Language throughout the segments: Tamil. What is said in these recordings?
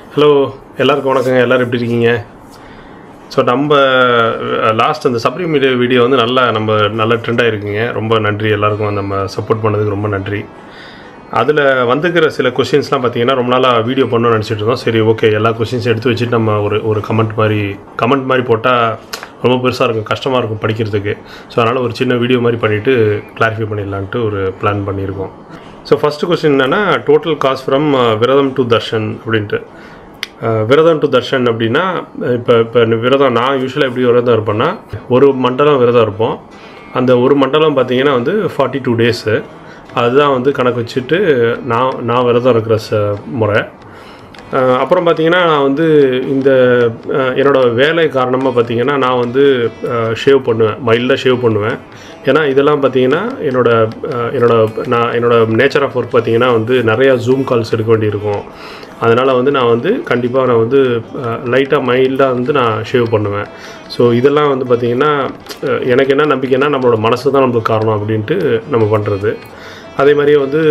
ஹலோ எல்லாருக்கும் வணக்கங்க எல்லோரும் எப்படி இருக்கீங்க ஸோ நம்ம லாஸ்ட் அந்த சப்ரி மீடியா வீடியோ வந்து நல்லா நம்ம நல்ல ட்ரெண்டாக இருக்குங்க ரொம்ப நன்றி எல்லாருக்கும் நம்ம சப்போர்ட் பண்ணதுக்கு ரொம்ப நன்றி அதில் வந்துக்கிற சில கொஷின்ஸ்லாம் பார்த்தீங்கன்னா ரொம்ப நாளாக வீடியோ பண்ணணும்னு நினச்சிட்டு இருந்தோம் சரி ஓகே எல்லா கொஷின்ஸ் எடுத்து வச்சுட்டு நம்ம ஒரு ஒரு கமெண்ட் மாதிரி கமெண்ட் மாதிரி போட்டால் ரொம்ப பெருசாக இருக்கும் கஷ்டமாக இருக்கும் படிக்கிறதுக்கு ஸோ அதனால் ஒரு சின்ன வீடியோ மாதிரி பண்ணிவிட்டு கிளாரிஃபை பண்ணிடலான்ட்டு ஒரு பிளான் பண்ணியிருக்கோம் ஸோ ஃபஸ்ட்டு கொஸ்டின் என்னென்னா total cost from viratham to darshan அப்படின்ட்டு அஹ், விரதம் டு தர்ஷன் அப்படின்னா இப்போ இப்போ விரதம் நான் யூஸ்வலாக எப்படி விரதம் இருப்பேன்னா ஒரு மண்டலம் விரதம் இருப்போம் அந்த ஒரு மண்டலம் பார்த்தீங்கன்னா வந்து ஃபார்ட்டி டூ டேஸு அதுதான் வந்து கணக்கு வச்சுட்டு நான் நான் விரதம் இருக்கிற ச முறை அஹ் அப்புறம் பார்த்தீங்கன்னா நான் வந்து இந்த அஹ் என்னோட வேலை காரணமாக பார்த்தீங்கன்னா நான் வந்து ஷேவ் பண்ணுவேன் மைல்டாக ஷேவ் பண்ணுவேன் ஏன்னா இதெல்லாம் பார்த்தீங்கன்னா என்னோட அஹ் என்னோட நான் என்னோட நேச்சர் ஆஃப் ஒர்க் பார்த்தீங்கன்னா வந்து நிறையா ஜூம் கால்ஸ் எடுக்க வேண்டியிருக்கும் அதனால் வந்து நான் வந்து கண்டிப்பாக நான் வந்து லைட்டாக மைல்டாக வந்து நான் ஷேவ் பண்ணுவேன் ஸோ இதெல்லாம் வந்து பார்த்திங்கன்னா அஹ் எனக்கு என்ன நம்பிக்கைன்னா நம்மளோட மனசு தான் நம்மளுக்கு காரணம் அப்படின்ட்டு நம்ம பண்ணுறது அதே மாதிரியே வந்து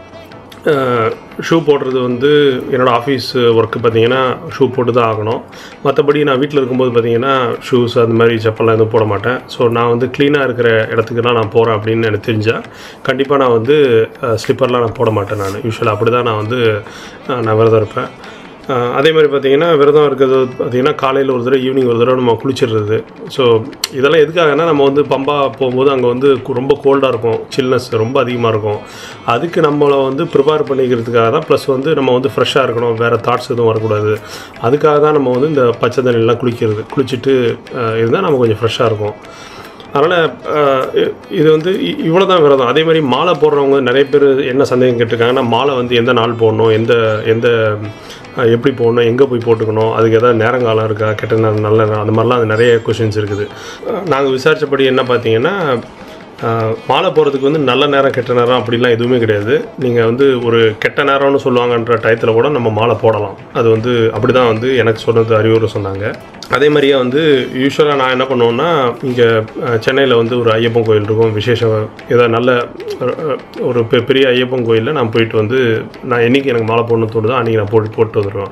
ஷூ போடுறது வந்து என்னோடய ஆஃபீஸ் ஒர்க்கு பார்த்தீங்கன்னா ஷூ போட்டு தான் ஆகணும் மற்றபடி நான் வீட்டில் இருக்கும்போது பார்த்தீங்கன்னா ஷூஸ் அந்த மாதிரி செப்பல்லாம் எதுவும் போட மாட்டேன் ஸோ நான் வந்து க்ளீனாக இருக்கிற இடத்துக்குலாம் நான் போகிறேன் அப்படின்னு எனக்கு தெரிஞ்சால் கண்டிப்பாக நான் வந்து ஸ்லிப்பர்லாம் நான் போட மாட்டேன் நான் யூஸ்வலாக அப்படி தான் நான் வந்து அஹ், நான் விரதம் இருப்பேன் அஹ், அதே மாதிரி பார்த்தீங்கன்னா விரதம் இருக்கிறது பார்த்தீங்கன்னா காலையில் ஒரு தடவை ஈவினிங் ஒரு தடவை நம்ம குளிச்சிடுறது ஸோ இதெல்லாம் எதுக்காகனா நம்ம வந்து பம்பா போகும்போது அங்கே வந்து கு- ரொம்ப கோல்டாக இருக்கும் சில்னஸ் ரொம்ப அதிகமாக இருக்கும் அதுக்கு நம்மளை வந்து ப்ரிப்பேர் பண்ணிக்கிறதுக்காக தான் ப்ளஸ் வந்து நம்ம வந்து ஃப்ரெஷ்ஷாக இருக்கணும் வேறு தாட்ஸ் எதுவும் வரக்கூடாது அதுக்காக தான் நம்ம வந்து இந்த பச்சை தண்ணியெல்லாம் குளிக்கிறது குளிச்சுட்டு இருந்தால் நம்ம கொஞ்சம் ஃப்ரெஷ்ஷாக இருக்கும் அதனால் இது வந்து இவ்வளோ தான் விரதம் அதே மாதிரி மாலை போடுறவங்க நிறைய பேர் என்ன சந்தேகம் கேட்டிருக்காங்கன்னா மாலை வந்து எந்த நாள் போடணும் எந்த எந்த அஹ், எப்படி போடணும் எங்கே போய் போட்டுக்கணும் அதுக்கு எதாவது நேரங்காலம் இருக்கா கெட்ட நேரம் நல்ல நேரம் அந்த மாதிரிலாம் அது நிறைய கொஷின்ஸ் இருக்குது நாங்கள் விசாரித்தபடி என்ன பார்த்தீங்கன்னா அஹ், மாலை போகிறதுக்கு வந்து நல்ல நேரம் கெட்ட நேரம் அப்படிலாம் எதுவுமே கிடையாது நீங்கள் வந்து ஒரு கெட்ட நேரம்னு சொல்லுவாங்கன்ற டயத்தில் கூட நம்ம மாலை போடலாம் அது வந்து அப்படி தான் வந்து எனக்கு சொன்னது அறிவுரை சொன்னாங்க அதே மாதிரியே வந்து யூஸ்வலாக நான் என்ன பண்ணுவேன்னா இங்கே சென்னையில் வந்து ஒரு ஐயப்பன் கோயில் இருக்கும் விசேஷம் ஏதாவது நல்ல அஹ், ஒரு பெ- பெரிய ஐயப்பன் கோயிலில் நான் போயிட்டு வந்து நான் என்னைக்கு எனக்கு மாலை போடணும்னு தோணுதோ அன்றைக்கி நான் போட்டு போட்டு வந்துடுவேன்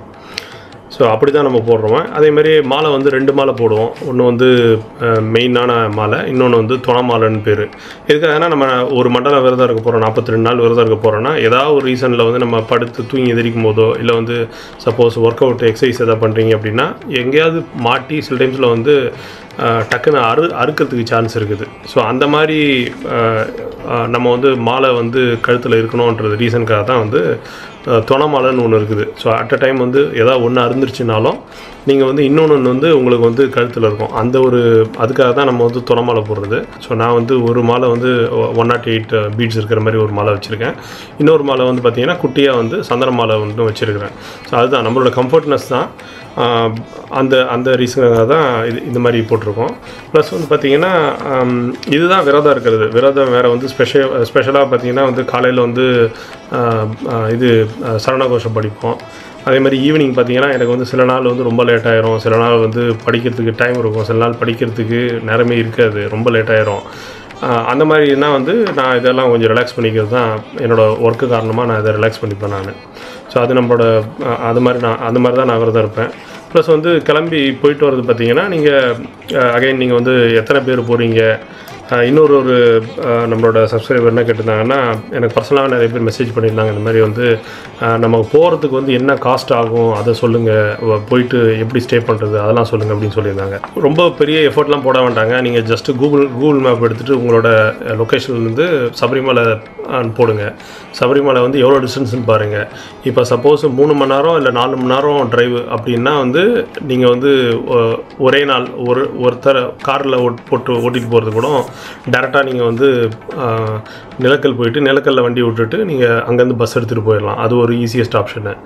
ஸோ அப்படி தான் நம்ம போடுறோம் அதே மாதிரி மாலை வந்து ரெண்டு மாலை போடுவோம் ஒன்று வந்து மெயினான மாலை இன்னொன்று வந்து துணை மாலைன்னு பேர் எதுக்காகனா நம்ம ஒரு மண்டலம் விரதம் இருக்க போகிறோம் நாற்பத்தி ரெண்டு நாள் விரதம் இருக்க போகிறோன்னா ஏதாவது ஒரு ரீசனில் வந்து நம்ம படுத்து தூங்கி எதிரிக்கும் போதோ இல்லை வந்து சப்போஸ் ஒர்க் அவுட் எக்ஸசைஸ் எதாவது பண்ணுறீங்க அப்படின்னா எங்கேயாவது மாட்டி சில டைம்ஸில் வந்து அஹ், டக்குன்னு அறு அறுக்கிறதுக்கு சான்ஸ் இருக்குது ஸோ அந்த மாதிரி அஹ், அஹ், நம்ம வந்து மாலை வந்து கழுத்தில் இருக்கணுன்றது ரீசனுக்காக தான் வந்து அஹ், துணை மாலைன்னு ஒன்று இருக்குது ஸோ அட் அ டைம் வந்து ஏதாவது ஒன்று அருந்துருச்சுனாலும் நீங்கள் வந்து இன்னொன்று வந்து உங்களுக்கு வந்து கழுத்தில் இருக்கும் அந்த ஒரு அதுக்காக தான் நம்ம வந்து துணை மாலை போடுறது ஸோ நான் வந்து ஒரு மாலை வந்து ஒன் நாட் எயிட் பீட்ஸ் இருக்கிற மாதிரி ஒரு மாலை வச்சுருக்கேன் இன்னொரு மாலை வந்து பார்த்தீங்கன்னா குட்டியாக வந்து சந்தன மாலை வந்து வச்சுருக்கிறேன் ஸோ அதுதான் நம்மளோட கம்ஃபர்ட்னஸ் தான் ஆஹ் அந்த அந்த ரீசனுக்காக தான் இது இந்த மாதிரி போட்டிருக்கோம் ப்ளஸ் வந்து பார்த்திங்கன்னா ஆம், இதுதான் விரதம் இருக்கிறது விரதம் வேறு வந்து ஸ்பெஷல் ஸ்பெஷலாக பார்த்திங்கன்னா வந்து காலையில் வந்து ஆஹ், ஆஹ், இது ஆஹ், சரணகோஷம் படிப்போம் அதே மாதிரி ஈவினிங் பார்த்தீங்கன்னா எனக்கு வந்து சில நாள் வந்து ரொம்ப லேட் ஆயிரும் சில நாள் வந்து படிக்கிறதுக்கு டைம் இருக்கும் சில நாள் படிக்கிறதுக்கு நேரமே இருக்காது ரொம்ப லேட் ஆயிரும் ஆஹ் அந்த மாதிரினா வந்து நான் இதெல்லாம் கொஞ்சம் ரிலாக்ஸ் பண்ணிக்கிறது தான் என்னோடய ஒர்க்கு காரணமாக நான் இதை ரிலாக்ஸ் பண்ணிப்பேன் நான் ஸோ அது நம்மளோட ஆஹ் அது மாதிரி நான் அந்த மாதிரி தான் நான் விரதம் இருப்பேன் ப்ளஸ் வந்து கிளம்பி போயிட்டு வர்றது பார்த்தீங்கன்னா நீங்கள் அகைன் நீங்கள் வந்து எத்தனை பேர் போகிறீங்க இன்னொரு ஒரு ஆஹ் நம்மளோட சப்ஸ்கிரைபர் என்ன கேட்டிருந்தாங்கன்னா எனக்கு பர்சனலாக நிறைய பேர் மெசேஜ் பண்ணியிருந்தாங்க இந்த மாதிரி வந்து ஆஹ் நம்ம போகிறதுக்கு வந்து என்ன காஸ்ட் ஆகும் அதை சொல்லுங்கள் போயிட்டு எப்படி ஸ்டே பண்ணுறது அதெல்லாம் சொல்லுங்கள் அப்படின்னு சொல்லியிருந்தாங்க ரொம்ப பெரிய எஃபர்ட்லாம் போட வேண்டாங்க நீங்கள் ஜஸ்ட் கூகுள் கூகுள் மேப் எடுத்துகிட்டு உங்களோட லொக்கேஷன்லேருந்து சபரிமலை ஆஹ் போடுங்க சபரிமலை வந்து எவ்வளோ டிஸ்டன்ஸ்னு பாருங்கள் இப்போ சப்போஸ் மூணு மணி நேரம் இல்லை நாலு மணி நேரம் டிரைவ் அப்படின்னா வந்து நீங்கள் வந்து ஒ- ஒரே நாள் ஒரு ஒருத்தர் காரில் ஓட் போட்டு ஓட்டிகிட்டு போகிறது கூட டேரெக்டாக நீங்கள் வந்து ஆஹ், நிலக்கல் போயிட்டு நிலக்கல்ல வண்டி விட்டுட்டு நீங்கள் அங்கேருந்து பஸ் எடுத்துகிட்டு போயிடலாம் அது ஒரு ஈஸியஸ்ட் ஆப்ஷனு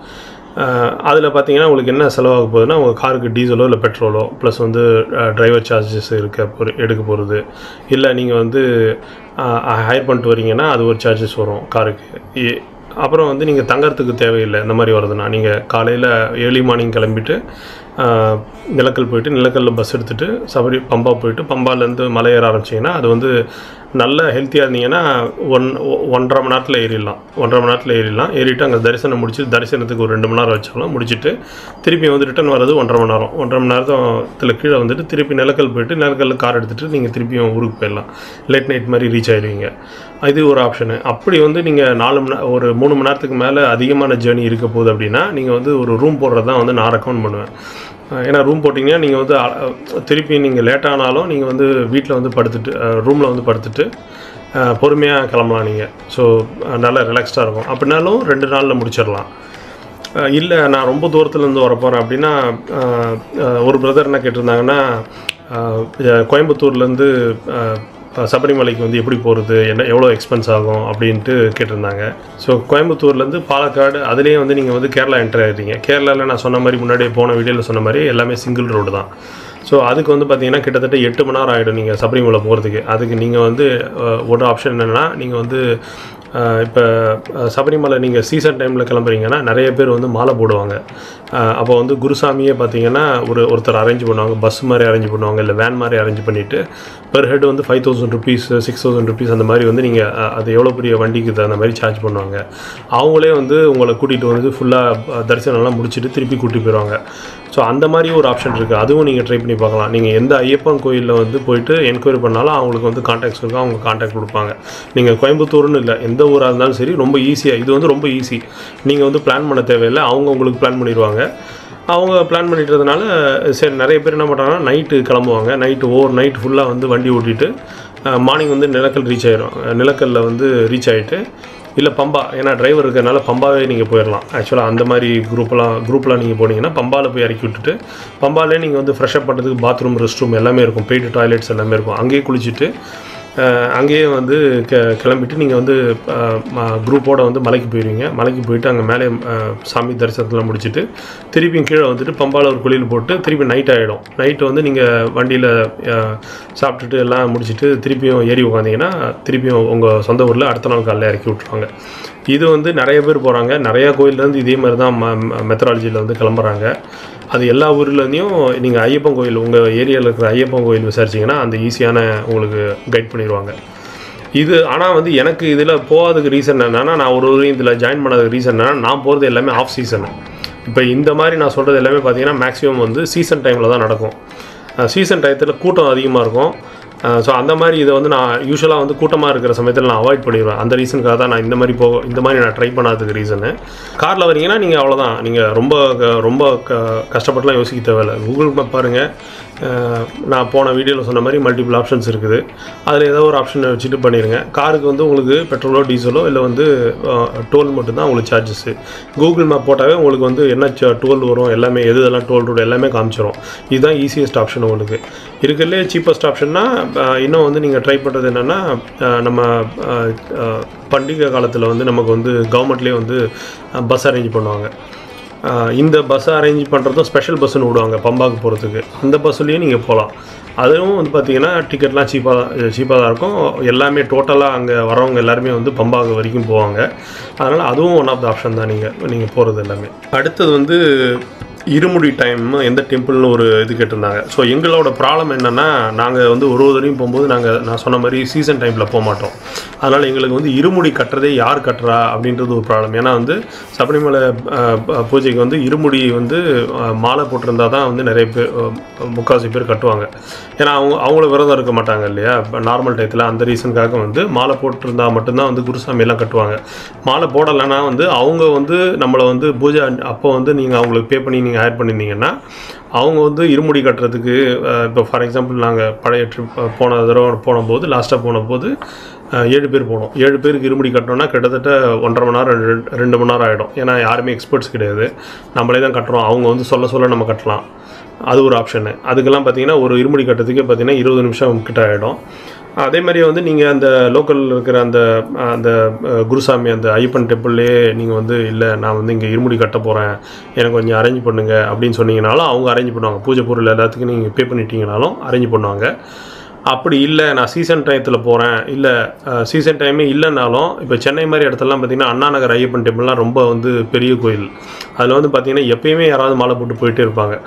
அதில் பார்த்தீங்கன்னா உங்களுக்கு என்ன செலவாக போகுதுன்னா உங்கள் காருக்கு டீசலோ இல்லை பெட்ரோலோ ப்ளஸ் வந்து டிரைவர் சார்ஜஸ் இருக்க போகிற எடுக்க போகிறது இல்லை நீங்கள் வந்து ஹையர் பண்ணிட்டு வரீங்கன்னா அது ஒரு சார்ஜஸ் வரும் காருக்கு இ- அப்புறம் வந்து நீங்கள் தங்கறதுக்கு தேவையில்லை இந்த மாதிரி வருதுன்னா நீங்கள் காலையில் ஏர்லி மார்னிங் கிளம்பிட்டு ஆஹ், நிலக்கல் போயிட்டு நிலக்கல்ல பஸ் எடுத்துகிட்டு சபரி பம்பா போயிட்டு பம்பாலேருந்து மலை ஏற ஆரம்பிச்சிங்கன்னா அது வந்து நல்ல ஹெல்த்தியாக இருந்தீங்கன்னா ஒன் ஒ- ஒன்றரை மணி நேரத்தில் ஏறிடலாம் ஒன்றரை மணி நேரத்தில் ஏறிடலாம் ஏறிட்டு அங்கே தரிசனம் முடிச்சு தரிசனத்துக்கு ஒரு ரெண்டு மணி நேரம் வச்சாலும் முடிச்சுட்டு திருப்பி வந்து ரிட்டர்ன் வர்றது ஒன்றரை மணி நேரம் ஒன்றரை மணி நேரத்தில் கீழே வந்துட்டு திருப்பி நிலக்கல் போயிட்டு நிலக்கல்ல கார் எடுத்துகிட்டு நீங்கள் திருப்பியும் ஊருக்கு போயிடலாம் லேட் நைட் மாதிரி ரீச் ஆயிடுவீங்க இது ஒரு ஆப்ஷனு அப்படி வந்து நீங்கள் நாலு மணி நே- ஒரு மூணு மணி நேரத்துக்கு மேலே அதிகமான ஜேர்னி இருக்க போகுது அப்படின்னா நீங்கள் வந்து ஒரு ரூம் போடுறது தான் வந்து நான் ரெக்கமெண்ட் பண்ணுவேன் அஹ் ஏன்னா ரூம் போட்டிங்கன்னா நீங்கள் வந்து அ- திருப்பி நீங்கள் லேட் ஆனாலும் நீங்கள் வந்து வீட்டில் வந்து படுத்துட்டு ரூமில் வந்து படுத்துட்டு பொறுமையாக கிளம்பலாம் நீங்கள் ஸோ நல்லா ரிலாக்ஸ்டாக இருக்கும் அப்படின்னாலும் ரெண்டு நாளில் முடிச்சிடலாம் இல்லை நான் ரொம்ப தூரத்துலேருந்து வர போகிறேன் அப்படின்னா அஹ், அஹ், ஒரு பிரதர் என்ன கேட்டிருந்தாங்கன்னா அஹ், அஹ், கோயம்புத்தூர்லேருந்து அஹ், சபரிமலைக்கு வந்து எப்படி போகிறது என்ன எவ்வளோ எக்ஸ்பென்ஸ் ஆகும் அப்படின்ட்டு கேட்டிருந்தாங்க ஸோ கோயம்புத்தூர்லேருந்து பாலக்காடு அதுலேயே வந்து நீங்கள் வந்து கேரளா என்டர் ஆகிட்டீங்க கேரளாவில் நான் சொன்ன மாதிரி முன்னாடியே போன வீடியோவில் சொன்ன மாதிரி எல்லாமே சிங்கிள் ரோடு தான் ஸோ அதுக்கு வந்து பார்த்தீங்கன்னா கிட்டத்தட்ட எட்டு மணி நேரம் ஆகிடும் நீங்கள் சபரிமலை போகிறதுக்கு அதுக்கு நீங்கள் வந்து அஹ், ஒரு ஆப்ஷன் என்னென்னா நீங்கள் வந்து இப்போ சபரிமலை நீங்கள் சீசன் டைமில் கிளம்புறீங்கன்னா நிறைய பேர் வந்து மாலை போடுவாங்க அப்போ வந்து குருசாமியே பார்த்தீங்கன்னா ஒரு ஒருத்தர் அரேஞ்ச் பண்ணுவாங்க பஸ் மாதிரி அரேஞ்ச் பண்ணுவாங்க இல்லை வேன் மாதிரி அரேஞ்ச் பண்ணிவிட்டு பெர் ஹெட் வந்து five thousand rupees six thousand rupees அந்த மாதிரி வந்து நீங்கள் அது எவ்வளோ பெரிய வண்டிக்கு தகுந்த மாதிரி சார்ஜ் பண்ணுவாங்க அவங்களே வந்து உங்களை கூட்டிகிட்டு வந்து ஃபுல்லாக தரிசனம்லாம் முடிச்சுட்டு திருப்பி கூட்டிட்டு போயிடுவாங்க ஸோ அந்த மாதிரி ஒரு ஆப்ஷன் இருக்குது அதுவும் நீங்கள் ட்ரை பண்ணி பார்க்கலாம் நீங்கள் எந்த ஐயப்பன் கோயிலில் வந்து போயிட்டு என்கொயரி பண்ணாலும் அவங்களுக்கு வந்து காண்டாக்ட்ஸ் இருக்கும் அவங்க காண்டாக்ட் கொடுப்பாங்க நீங்கள் கோயம்புத்தூர்னு இல்லை எந்த ஊராக இருந்தாலும் சரி ரொம்ப ஈஸியாக இது வந்து ரொம்ப ஈஸி நீங்கள் வந்து பிளான் பண்ண தேவையில்லை அவங்க உங்களுக்கு பிளான் பண்ணிடுவாங்க அவங்க பிளான் பண்ணிட்டதுனால சரி நிறைய பேர் என்ன பண்ணுறாங்கன்னா நைட்டு கிளம்புவாங்க நைட்டு ஓவர் நைட் ஃபுல்லாக வந்து வண்டி ஓட்டிட்டு மார்னிங் வந்து நிலக்கல் ரீச் ஆயிரும் நிலக்கல்ல வந்து ரீச் ஆகிட்டு இல்லை பம்பா ஏன்னா டிரைவர் இருக்கிறதுனால பம்பாவே நீங்கள் போயிடலாம் ஆக்சுவலாக அந்த மாதிரி குரூப்லாம் குரூப்லாம் நீங்கள் போனீங்கன்னா பம்பாவில் போய் இறக்கி விட்டுட்டு பம்பாலே நீங்கள் வந்து ஃப்ரெஷ்அப் பண்ணுறதுக்கு பாத்ரூம் ரெஸ்ட் ரூம் எல்லாமே இருக்கும் பெய்டு டாய்லெட்ஸ் எல்லாமே இருக்கும் அங்கேயே குளிச்சுட்டு அஹ், அங்கேயே வந்து க கிளம்பிட்டு நீங்கள் வந்து குரூப்போட வந்து மலைக்கு போயிடுவீங்க மலைக்கு போயிட்டு அங்கே மேலே அஹ், சாமி தரிசனத்தில் முடிச்சுட்டு திருப்பியும் கீழே வந்துட்டு பம்பாவில் ஒரு குளியல் போட்டு திருப்பி நைட் ஆகிடும் நைட்டு வந்து நீங்கள் வண்டியில் சாப்பிட்டுட்டு எல்லாம் முடிச்சுட்டு திருப்பியும் ஏறி உட்காந்தீங்கன்னா திருப்பியும் உங்கள் சொந்த ஊரில் அடுத்த நாள் காலையில் இறக்கி விட்ருவாங்க இது வந்து நிறைய பேர் போகிறாங்க நிறையா கோயிலேருந்து இதே மாதிரி தான் மெத்தடாலஜியில் வந்து கிளம்புறாங்க அது எல்லா ஊர்லேருந்தையும் நீங்கள் ஐயப்பன் கோயில் உங்கள் ஏரியாவில் இருக்கிற ஐயப்பன் கோயில் விசாரிச்சிங்கன்னா அந்த ஈஸியான உங்களுக்கு கைட் பண்ணிடுவாங்க இது ஆனால் வந்து எனக்கு இதில் போகாததுக்கு ரீசன் என்னன்னா நான் ஒரு ஒரு இதில் ஜாயின் பண்ணதுக்கு ரீசன் என்னன்னா நான் போகிறது எல்லாமே ஆஃப் சீசனு இப்போ இந்த மாதிரி நான் சொல்கிறது எல்லாமே பார்த்தீங்கன்னா மேக்ஸிமம் வந்து சீசன் டைமில் தான் நடக்கும் சீசன் டயத்தில் கூட்டம் அதிகமாக இருக்கும் ஸோ அந்த மாதிரி இதை வந்து நான் யூஸ்வலாக வந்து கூட்டமாக இருக்கிற சமயத்தில் நான் அவாய்ட் பண்ணிடுவேன் அந்த ரீசனுக்காக தான் நான் இந்த மாதிரி போக இந்த மாதிரி நான் ட்ரை பண்ணாததுக்கு ரீசனு காரில் வரீங்கன்னா நீங்கள் அவ்வளோதான் நீங்கள் ரொம்ப க- ரொம்ப க கஷ்டப்பட்டுலாம் யோசிக்க தேவையில்லை கூகுள் மேப் பாருங்கள் அஹ், நான் போன வீடியோவில் சொன்ன மாதிரி மல்டிபிள் ஆப்ஷன்ஸ் இருக்குது அதில் ஏதோ ஒரு ஆப்ஷனை வச்சுட்டு பண்ணிடுங்க காருக்கு வந்து உங்களுக்கு பெட்ரோலோ டீசலோ இல்லை வந்து டோல் மட்டும்தான் உங்களுக்கு சார்ஜஸ்ஸு கூகுள் மேப் போட்டாவே உங்களுக்கு வந்து என்ன டோல் வரும் எல்லாமே எது இதெல்லாம் டோல் ரோடு எல்லாமே காமிச்சிரும் இதுதான் ஈஸியஸ்ட் ஆப்ஷன் உங்களுக்கு இருக்கிறதுலே சீப்பஸ்ட் ஆப்ஷன்னா இன்னும் வந்து நீங்கள் ட்ரை பண்ணுறது என்னென்னா நம்ம அஹ், அஹ், பண்டிகை காலத்தில் வந்து நமக்கு வந்து கவர்மெண்ட்லேயே வந்து பஸ் அரேஞ்ச் பண்ணுவாங்க ஆஹ் இந்த பஸ்ஸை அரேஞ்ச் பண்ணுறதும் ஸ்பெஷல் பஸ்ஸுன்னு விடுவாங்க பம்பாக்கு போகிறதுக்கு அந்த பஸ்ஸுலேயும் நீங்கள் போகலாம் அதுவும் வந்து பார்த்தீங்கன்னா டிக்கெட்லாம் சீப்பாக சீப்பாக தான் இருக்கும் எல்லாமே டோட்டலாக அங்கே வரவங்க எல்லாருமே வந்து பம்பாக்கு வரைக்கும் போவாங்க அதனால் அதுவும் ஒன் ஆஃப் த ஆப்ஷன் தான் நீங்கள் நீங்கள் போகிறது எல்லாமே அடுத்தது வந்து இருமுடி டைம் எந்த டெம்பிள்னு ஒரு இது கேட்டிருந்தாங்க ஸோ எங்களோட ப்ராப்ளம் என்னென்னா நாங்கள் வந்து ஒரு ஒரு தடவையும் போகும்போது நாங்கள் நான் சொன்ன மாதிரி சீசன் டைமில் போக மாட்டோம் அதனால் எங்களுக்கு வந்து இருமுடி கட்டுறதே யார் கட்டுறா அப்படின்றது ஒரு ப்ராப்ளம் ஏன்னா வந்து சபரிமலை அஹ், ப- பூஜைக்கு வந்து இருமுடி வந்து அஹ், மாலை போட்டிருந்தா தான் வந்து நிறைய பேர் அஹ், முக்கால்வாசி பேர் கட்டுவாங்க ஏன்னா அவங்க அவங்கள விரதம் இருக்க மாட்டாங்க இல்லையா நார்மல் டயத்தில் அந்த ரீசனுக்காக வந்து மாலை போட்டிருந்தா மட்டும்தான் வந்து குருசாமி எல்லாம் கட்டுவாங்க மாலை போடலைன்னா வந்து அவங்க வந்து நம்மளை வந்து பூஜை அப்போ வந்து நீங்கள் அவங்களுக்கு பே பண்ணி நீங்கள் ஹயர் பண்ணியிருந்தீங்கன்னா அவங்க வந்து இருமுடி கட்டுறதுக்கு அஹ், இப்போ ஃபார் எக்ஸாம்பிள் நாங்கள் பழைய ட்ரிப் போன தடவை போனபோது லாஸ்ட்டாக போன போது அஹ், ஏழு பேர் போனோம் ஏழு பேருக்கு இருமுடி கட்டணும்னா கிட்டத்தட்ட ஒன்றரை மணி நேரம் ரெண்டு ரெண்டு மணி நேரம் ஆகிடும் ஏன்னா யாருமே எக்ஸ்பர்ட்ஸ் கிடையாது நம்மளே தான் கட்டுறோம் அவங்க வந்து சொல்ல சொல்ல நம்ம கட்டலாம் அது ஒரு ஆப்ஷனு அதுக்கெல்லாம் பார்த்தீங்கன்னா ஒரு இருமுடி கட்டுறதுக்கே பார்த்தீங்கன்னா இருபது நிமிஷம் கிட்ட ஆகிடும் அதே மாதிரி வந்து நீங்கள் அந்த லோக்கலில் இருக்கிற அந்த அந்த அஹ், குருசாமி அந்த ஐயப்பன் டெம்பிள்லேயே நீங்கள் வந்து இல்லை நான் வந்து இங்கே இருமுடி கட்ட போகிறேன் எனக்கு கொஞ்சம் அரேஞ்ச் பண்ணுங்க அப்படின்னு சொன்னீங்கனாலும் அவங்க அரேஞ்ச் பண்ணுவாங்க பூஜை பொருள் எல்லாத்துக்கும் நீங்கள் பே பண்ணிட்டீங்கனாலும் அரேஞ்ச் பண்ணுவாங்க அப்படி இல்லை நான் சீசன் டயத்தில் போகிறேன் இல்லை சீசன் டைமே இல்லைனாலும் இப்போ சென்னை மாதிரி இடத்துலலாம் பார்த்தீங்கன்னா அண்ணா நகர் ஐயப்பன் டெம்பிள்லாம் ரொம்ப வந்து பெரிய கோயில் அதில் வந்து பார்த்தீங்கன்னா எப்பயுமே யாராவது மாலை போட்டு போயிட்டே இருப்பாங்க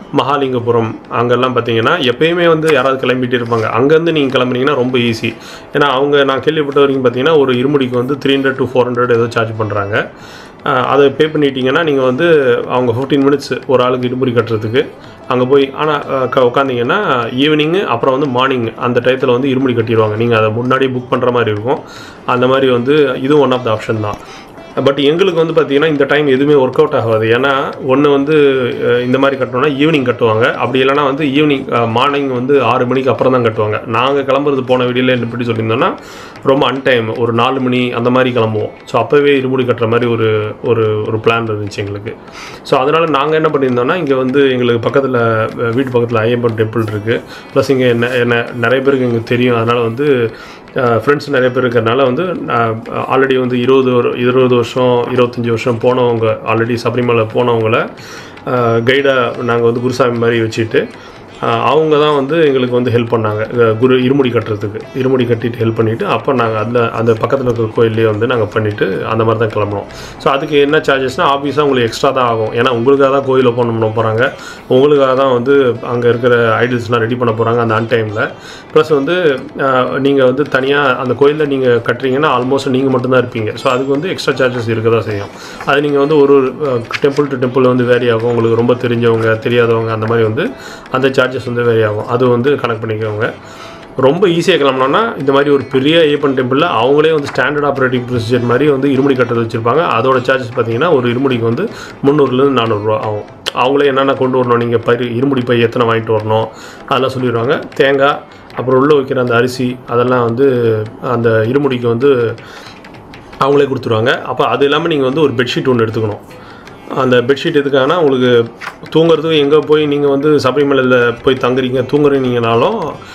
மகாலிங்கபுரம் அங்கெல்லாம் பார்த்தீங்கன்னா எப்பயுமே வந்து யாராவது கிளம்பிட்டு இருப்பாங்க அங்கேருந்து நீங்கள் கிளம்புனீங்கன்னா ரொம்ப ஈஸி ஏன்னா அவங்க நான் கேள்விப்பட்ட வரைக்கும் பார்த்தீங்கன்னா ஒரு இருமுடிக்கு வந்து three hundred to four hundred ஏதோ சார்ஜ் பண்ணுறாங்க அதை பே பண்ணிட்டீங்கன்னா நீங்கள் வந்து அவங்க ஃபிஃப்டீன் மினிட்ஸ் ஒரு ஆளுக்கு இருமுடி கட்டுறதுக்கு அங்கே போய் ஆனால் உட்காந்திங்கன்னா ஈவினிங்கு அப்புறம் வந்து மார்னிங் அந்த டயத்தில் வந்து இருமுடி கட்டிடுவாங்க நீங்கள் அதை முன்னாடியே புக் பண்ணுற மாதிரி இருக்கும் அந்த மாதிரி வந்து இதுவும் ஒன் ஆஃப் த ஆப்ஷன் தான் பட் எங்களுக்கு வந்து பார்த்தீங்கன்னா இந்த டைம் எதுவுமே ஒர்க் அவுட் ஆகாது ஏன்னா ஒன்று வந்து அஹ், இந்த மாதிரி கட்டணும்னா ஈவினிங் கட்டுவாங்க அப்படி இல்லைன்னா வந்து ஈவினிங் மார்னிங் வந்து ஆறு மணிக்கு அப்புறம் தான் கட்டுவாங்க நாங்கள் கிளம்புறது போன வீடியோவில் எப்படி சொல்லியிருந்தோம்னா ரொம்ப அன்டைம் ஒரு நாலு மணி அந்த மாதிரி கிளம்புவோம் ஸோ அப்போவே இருமுடி கட்டுற மாதிரி ஒரு ஒரு ஒரு பிளான் இருந்துச்சு எங்களுக்கு ஸோ அதனால் நாங்கள் என்ன பண்ணியிருந்தோம்னா இங்கே வந்து எங்களுக்கு பக்கத்தில் வீட்டு பக்கத்தில் ஐயப்பன் டெம்பிள் இருக்குது ப்ளஸ் இங்கே என்ன என்ன நிறைய பேருக்கு இங்கே தெரியும் அதனால் வந்து ஃப்ரெண்ட்ஸ் நிறைய பேர் இருக்கிறனால வந்து ஆல்ரெடி வந்து இருபது ஒரு இருபது வருஷம் இருபத்தஞ்சி வருஷம் போனவங்க ஆல்ரெடி சபரிமலை போனவங்கள கைடாக நாங்கள் வந்து குருசாமி மாதிரி வச்சுட்டு ஆஹ் அவங்க தான் வந்து எங்களுக்கு வந்து ஹெல்ப் பண்ணாங்க அஹ் குரு இருமுடி கட்டுறதுக்கு இருமுடி கட்டிட்டு ஹெல்ப் பண்ணிவிட்டு அப்போ நாங்கள் அதில் அந்த பக்கத்தில் இருக்கிற கோயிலே வந்து நாங்கள் பண்ணிவிட்டு அந்த மாதிரி தான் கிளம்புனோம் ஸோ அதுக்கு என்ன சார்ஜஸ்னால் ஆஃபீஸாக உங்களுக்கு எக்ஸ்ட்ரா தான் ஆகும் ஏன்னா உங்களுக்காக தான் கோயிலில் போன பண்ண போகிறாங்க உங்களுக்காக தான் வந்து அங்கே இருக்கிற ஐடில்ஸ்லாம் ரெடி பண்ண போகிறாங்க அந்த அன் டைமில் ப்ளஸ் வந்து நீங்கள் வந்து தனியாக அந்த கோயிலில் நீங்கள் கட்டுறீங்கன்னா ஆல்மோஸ்ட் நீங்கள் மட்டும்தான் இருப்பீங்க ஸோ அதுக்கு வந்து எக்ஸ்ட்ரா சார்ஜஸ் இருக்க தான் செய்யும் அது நீங்கள் வந்து ஒரு டெம்பிள் டு டெம்பிள் வந்து வேரி ஆகும் உங்களுக்கு ரொம்ப தெரிஞ்சவங்க தெரியாதவங்க அந்த மாதிரி வந்து அந்த சார்ஜஸ் வந்து வேரி ஆகும் அது வந்து கணக்கு பண்ணிக்கோங்க ரொம்ப ஈஸியாக கிளம்புனோன்னா இந்த மாதிரி ஒரு பெரிய ஐயப்பன் டெம்பிளில் அவங்களே வந்து ஸ்டாண்டர்ட் ஆப்ரேட்டிங் ப்ரொசீஜர் மாதிரி வந்து இருமுடி கட்டுறது வச்சுருப்பாங்க அதோட சார்ஜஸ் பார்த்தீங்கன்னா ஒரு இருமுடிக்கு வந்து முந்நூறுலேருந்து நானூறுரூவா ஆகும் அவங்களே என்னென்ன கொண்டு வரணும் நீங்கள் பயிர் இருமுடி பை எத்தனை வாங்கிட்டு வரணும் அதெல்லாம் சொல்லிடுவாங்க தேங்காய் அப்புறம் உள்ளே வைக்கிற அந்த அரிசி அதெல்லாம் வந்து அந்த இருமுடிக்கு வந்து அவங்களே கொடுத்துருவாங்க அப்போ அது இல்லாமல் நீங்கள் வந்து ஒரு பெட்ஷீட் ஒன்று எடுத்துக்கணும் அந்த பெட்ஷீட் எதுக்காகனா உங்களுக்கு தூங்குறதுக்கு எங்கே போய் நீங்கள் வந்து சபரிமலையில் போய் தங்குறீங்க தூங்குறீங்கனாலும்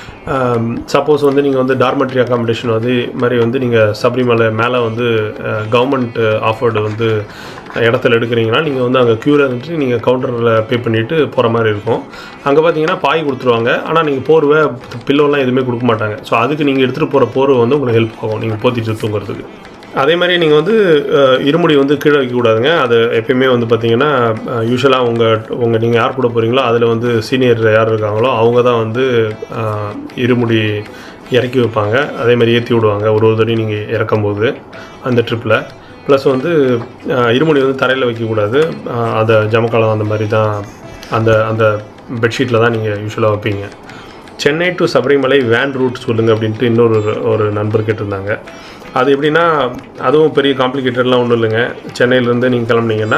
சப்போஸ் வந்து நீங்கள் வந்து டார்மெட்ரி அகாமடேஷன் வந்து மாதிரி வந்து நீங்கள் சபரிமலை மேலே வந்து கவர்மெண்ட் ஆஃபர்டு வந்து இடத்துல எடுக்கிறீங்கன்னா நீங்கள் வந்து அங்கே க்யூவில் இருந்துட்டு நீங்கள் கவுண்டரில் பே பண்ணிவிட்டு போகிற மாதிரி இருக்கும் அங்கே பார்த்தீங்கன்னா பாய் கொடுத்துருவாங்க ஆனால் நீங்கள் போர்வை பில்லோலாம் எதுவுமே கொடுக்க மாட்டாங்க ஸோ அதுக்கு நீங்கள் எடுத்துகிட்டு போகிற போர்வை வந்து உங்களுக்கு ஹெல்ப் ஆகும் நீங்கள் போத்திட்டு தூங்குறதுக்கு அதே மாதிரி நீங்கள் வந்து அஹ், இருமுடி வந்து கீழே வைக்கக்கூடாதுங்க அது எப்பயுமே வந்து பார்த்தீங்கன்னா யூஸ்வலாக உங்கள் உங்கள் நீங்கள் யார் கூட போகிறீங்களோ அதில் வந்து சீனியர் யார் இருக்காங்களோ அவங்க தான் வந்து அஹ், இருமுடி இறக்கி வைப்பாங்க அதே மாதிரி ஏற்றி விடுவாங்க ஒரு ஒரு தடவை நீங்கள் இறக்கும்போது அந்த ட்ரிப்பில் ப்ளஸ் வந்து அஹ், இருமுடி வந்து தரையில் வைக்கக்கூடாது அஹ், அதை ஜமக்காலம் அந்த மாதிரி தான் அந்த அந்த பெட்ஷீட்டில் தான் நீங்கள் யூஸ்வலாக வைப்பீங்க Chennai to Sabarimala van route சொல்லுங்க அப்படின்ட்டு இன்னொரு ஒரு- ஒரு நண்பர் கேட்டிருந்தாங்க அது எப்படின்னா அதுவும் பெரிய காம்ப்ளிகேட்டட்லாம் ஒன்றும் இல்லைங்க சென்னையிலேருந்து நீங்கள் கிளம்புனீங்கன்னா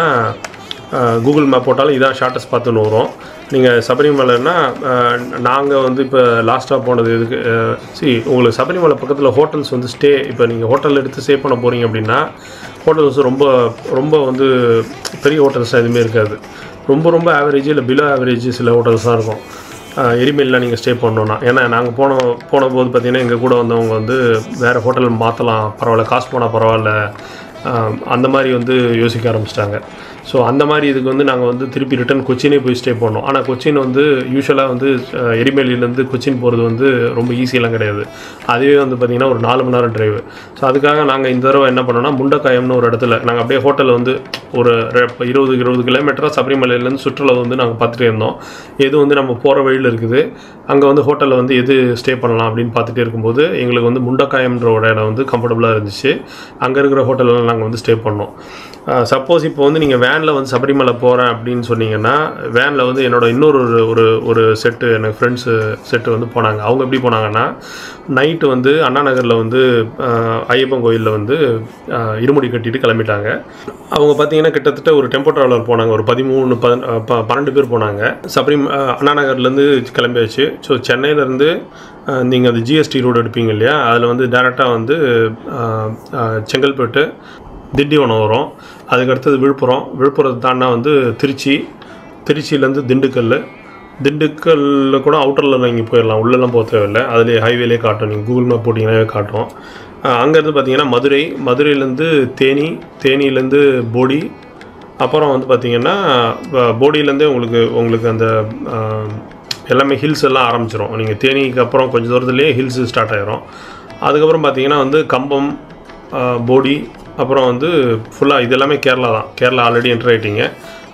கூகுள் மேப் போட்டாலும் இதான் ஷார்ட்டஸ்ட் பார்த்துன்னு வரும் நீங்கள் சபரிமலைன்னா நாங்கள் வந்து இப்போ லாஸ்ட்டாக போனது எதுக்கு சி உங்களுக்கு சபரிமலை பக்கத்தில் ஹோட்டல்ஸ் வந்து ஸ்டே இப்போ நீங்கள் ஹோட்டல் எடுத்து ஸ்டே பண்ண போகிறீங்க அப்படின்னா ஹோட்டல்ஸ் ரொம்ப ரொம்ப வந்து பெரிய ஹோட்டல்ஸ் எதுவுமே இருக்காது ரொம்ப ரொம்ப ஆவரேஜ் இல்லை பிலோ ஆவரேஜ் சில ஹோட்டல்ஸ் தான் இருக்கும் எரிமேலில் நீங்கள் ஸ்டே பண்ணோன்னா ஏன்னா நாங்கள் போன போன போது பார்த்தீங்கன்னா எங்கள் கூட வந்தவங்க வந்து வேறு ஹோட்டல் மாற்றலாம் பரவாயில்ல காசு போனால் பரவாயில்ல ஆஹ் அந்த மாதிரி வந்து யோசிக்க ஆரம்பிச்சிட்டாங்க ஸோ அந்த மாதிரி இதுக்கு வந்து நாங்கள் வந்து திருப்பி ரிட்டர்ன் கொச்சினே போய் ஸ்டே பண்ணோம் ஆனால் கொச்சின் வந்து யூஸ்வலாக வந்து அஹ், எரிமேலியிலேருந்து கொச்சின் போகிறது வந்து ரொம்ப ஈஸியெல்லாம் கிடையாது அதுவே வந்து பார்த்திங்கன்னா ஒரு நாலு மணி நேரம் டிரைவு ஸோ அதுக்காக நாங்கள் இந்த தடவை என்ன பண்ணோம்னா முண்டக்காயம்னு ஒரு இடத்துல நாங்கள் அப்படியே ஹோட்டலில் வந்து ஒரு ரெ- இருபது இருபது கிலோமீட்டராக சபரிமலையிலேருந்து சுற்றுலா வந்து நாங்கள் பார்த்துட்டே இருந்தோம் எது வந்து நம்ம போகிற வழியில் இருக்குது அங்கே வந்து ஹோட்டலில் வந்து எது ஸ்டே பண்ணலாம் அப்படின்னு பார்த்துட்டே இருக்கும்போது எங்களுக்கு வந்து முண்டக்காயம்ன்ற ஒரு இடம் வந்து கம்ஃபர்டபுளாக இருந்துச்சு அங்கே இருக்கிற ஹோட்டலில் நாங்கள் வந்து ஸ்டே பண்ணோம் சப்போஸ் இப்போ வந்து நீங்கள் வேனில் வந்து சபரிமலை போகிறேன் அப்படின்னு சொன்னீங்கன்னா வேனில் வந்து என்னோட இன்னொரு ஒரு ஒரு ஒரு செட்டு எனக்கு ஃப்ரெண்ட்ஸு செட்டு வந்து போனாங்க அவங்க எப்படி போனாங்கன்னா நைட்டு வந்து அண்ணா நகரில் வந்து ஆஹ், ஐயப்பன் கோயிலில் வந்து ஆஹ், இருமுடி கட்டிட்டு கிளம்பிட்டாங்க அவங்க பார்த்தீங்கன்னா கிட்டத்தட்ட ஒரு டெம்போ ட்ராவலர் போனாங்க ஒரு பதிமூணு பதன் ஆஹ், ப- பன்னெண்டு பேர் போனாங்க சபரி ஆஹ், அண்ணா நகர்லேருந்து கிளம்பியாச்சு ஸோ சென்னையிலேருந்து நீங்கள் அது ஜிஎஸ்டி ரோடு எடுப்பீங்க இல்லையா அதில் வந்து டேரெக்டாக வந்து ஆஹ், ஆஹ், செங்கல்பட்டு திண்டிவனம் வரும் அதுக்கடுத்தது விழுப்புரம் விழுப்புரத்தை தாண்டா வந்து திருச்சி திருச்சியிலேருந்து திண்டுக்கல் திண்டுக்கல்ல கூட அவுட்டரில் நீங்கள் போயிடலாம் உள்ளெல்லாம் போக தேவையில்லை அதுலேயே ஹைவேலே காட்டும் நீங்கள் கூகுள் மேப் போட்டிங்கன்னாவே காட்டும் அங்கேருந்து பார்த்தீங்கன்னா மதுரை மதுரையிலேருந்து தேனி தேனியிலேருந்து போடி அப்புறம் வந்து பார்த்தீங்கன்னா ப- போடியிலேருந்தே உங்களுக்கு உங்களுக்கு அந்த ஆஹ், எல்லாமே ஹில்ஸ் எல்லாம் ஆரம்பிச்சிரும் நீங்கள் தேனிக்கு அப்புறம் கொஞ்சம் தூரத்துலேயே ஹில்ஸ் ஸ்டார்ட் ஆயிரும் அதுக்கப்புறம் பார்த்தீங்கன்னா வந்து கம்பம் ஆஹ், போடி அப்புறம் வந்து ஃபுல்லாக இது எல்லாமே கேரளா தான் கேரளா ஆல்ரெடி என்டர் ஆகிட்டீங்க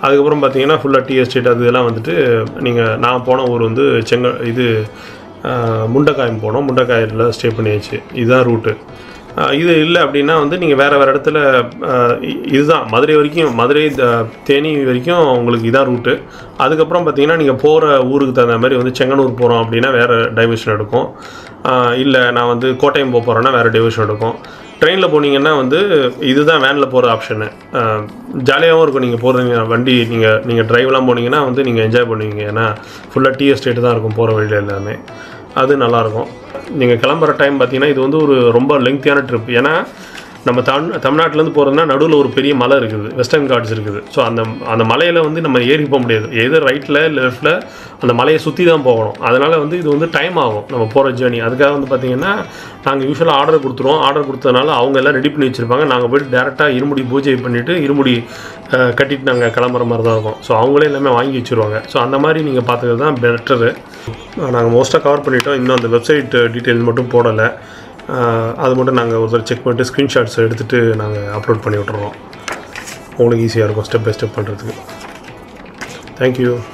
அதுக்கப்புறம் பார்த்தீங்கன்னா ஃபுல்லாக டீ எஸ்டேட் அது இதெல்லாம் வந்துட்டு நீங்கள் நான் போன ஊர் வந்து செங்க இது ஆஹ், முண்டக்காயம் போனோம் முண்டக்காயில் ஸ்டே பண்ணியாச்சு இதுதான் ரூட்டு இது இல்லை அப்படின்னா வந்து நீங்கள் வேறு வேறு இடத்துல ஆஹ், இ- இதுதான் மதுரை வரைக்கும் மதுரை த- தேனி வரைக்கும் உங்களுக்கு இதான் ரூட்டு அதுக்கப்புறம் பார்த்தீங்கன்னா நீங்கள் போகிற ஊருக்கு தகுந்த மாதிரி வந்து செங்கனூர் போகிறோம் அப்படின்னா வேறு டைவர்ஷன் எடுக்கும் இல்லை நான் வந்து கோட்டயம் போக போகிறேன்னா வேறு டைவர்ஷன் எடுக்கும் ட்ரெயினில் போனீங்கன்னா வந்து இதுதான் வேனில் போகிற ஆப்ஷனு ஜாலியாகவும் இருக்கும் நீங்கள் போகிறீங்க வண்டி நீங்கள் நீங்கள் டிரைவ்லாம் போனீங்கன்னா வந்து நீங்கள் என்ஜாய் பண்ணுவீங்க ஏன்னா ஃபுல்லாக டீ எஸ்டேட் தான் இருக்கும் போகிற வழியில் எல்லாமே அது நல்லாயிருக்கும் நீங்கள் கிளம்புற டைம் பார்த்தீங்கன்னா இது வந்து ஒரு ரொம்ப லெங்க்தியான ட்ரிப் ஏன்னா நம்ம தமிழ் தமிழ்நாட்டிலேருந்து போகிறதுனா நடுவில் ஒரு பெரிய மலை இருக்குது வெஸ்டர்ன் காட்ஸ் இருக்குது ஸோ அந்த அந்த மலையில் வந்து நம்ம ஏறி போக முடியாது எது ரைட்டில் லெஃப்ட்டில் அந்த மலையை சுற்றி தான் போகணும் அதனால் வந்து இது வந்து டைம் ஆகும் நம்ம போகிற ஜேர்னி அதுக்காக வந்து பார்த்திங்கன்னா நாங்கள் யூஸ்வலாக ஆர்டர் கொடுத்துருவோம் ஆர்டர் கொடுத்ததுனால அவங்க எல்லாம் ரெடி பண்ணி வச்சுருப்பாங்க நாங்கள் போய்ட்டு டேரெக்டாக இருமுடி பூஜை பண்ணிவிட்டு இருமுடி அஹ், கட்டிட்டு நாங்கள் கிளம்புற மாதிரி தான் இருக்கும் ஸோ அவங்களே எல்லாமே வாங்கி வச்சுருவாங்க ஸோ அந்த மாதிரி நீங்கள் பார்த்துக்கிறது தான் பெட்டரு நாங்கள் மோஸ்ட்டாக கவர் பண்ணிட்டோம் இன்னும் அந்த வெப்சைட் டீட்டெயில்ஸ் மட்டும் போடலை ஆஹ் அது மட்டும் நாங்கள் ஒரு தடவை செக் பண்ணிட்டு ஸ்க்ரீன்ஷாட்ஸ் எடுத்துகிட்டு நாங்கள் அப்லோட் பண்ணி விட்டுறோம் உங்களுக்கு ஈஸியாக இருக்கும் ஸ்டெப் பை ஸ்டெப் பண்ணுறதுக்கு தேங்க்யூ